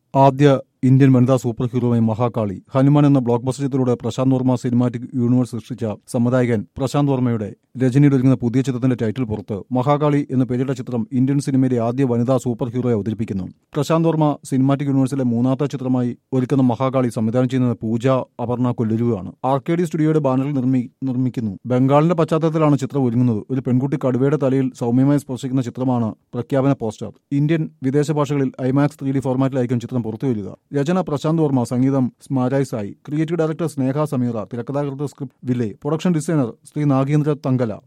ആദ്യ ഇന്ത്യൻ വനിതാ സൂപ്പർ ഹീറോയായി മഹാകാളി ഹനുമാൻ എന്ന ബ്ലോക്ക് ബസ്റ്റർ ചിത്രത്തിലൂടെ പ്രശാന്ത് വർമ്മ സിനിമാറ്റിക് യൂണിവേഴ്സ് സൃഷ്ടിച്ച സംവിധായകൻ പ്രശാന്ത് വർമ്മയുടെ രജനിയിൽ ഒരുങ്ങുന്ന പുതിയ ചിത്രത്തിന്റെ ടൈറ്റിൽ പുറത്ത് മഹാകാളി എന്ന പേരിട്ട ചിത്രം ഇന്ത്യൻ സിനിമയിലെ ആദ്യ വനിതാ സൂപ്പർ ഹീറോയെ അവതരിപ്പിക്കുന്നു പ്രശാന്ത് വർമ്മ സിനിമാറ്റിക് യൂണിവേഴ്സിലെ മൂന്നാമത്തെ ചിത്രമായി ഒരുക്കുന്ന മഹാകാളി സംവിധാനം ചെയ്യുന്നത് പൂജ അപർണ കൊല്ലലുവാണ് ആർക്കേഡി സ്റ്റുഡിയോയുടെ ബാനറിൽ നിർമ്മി നിർമ്മിക്കുന്നു ബംഗാളിന്റെ പശ്ചാത്തലത്തിലാണ് ചിത്രം ഒരുങ്ങുന്നത് ഒരു പെൺകുട്ടി കടുവയുടെ തലയിൽ സൗമ്യമായി സ്പർശിക്കുന്ന ചിത്രമാണ് പ്രഖ്യാപന പോസ്റ്റർ ഇന്ത്യൻ വിദേശ ഭാഷകളിൽ ഐമാക്സ് ത്രീ ഡി ഫോർമാറ്റിലായിരിക്കും ചിത്രം പുറത്തുവരിക രചന പ്രശാന്ത് വർമ്മ സംഗീതം സ്മാരായ് സായി ക്രിയേറ്റീവ് ഡയറക്ടർ സ്നേഹ സമീറ തിരക്കഥാകൃത്ത് സ്ക്രിപ്റ്റ് വില്ലേ പ്രൊഡക്ഷൻ ഡിസൈനർ ശ്രീ നാഗേന്ദ്ര തങ്കല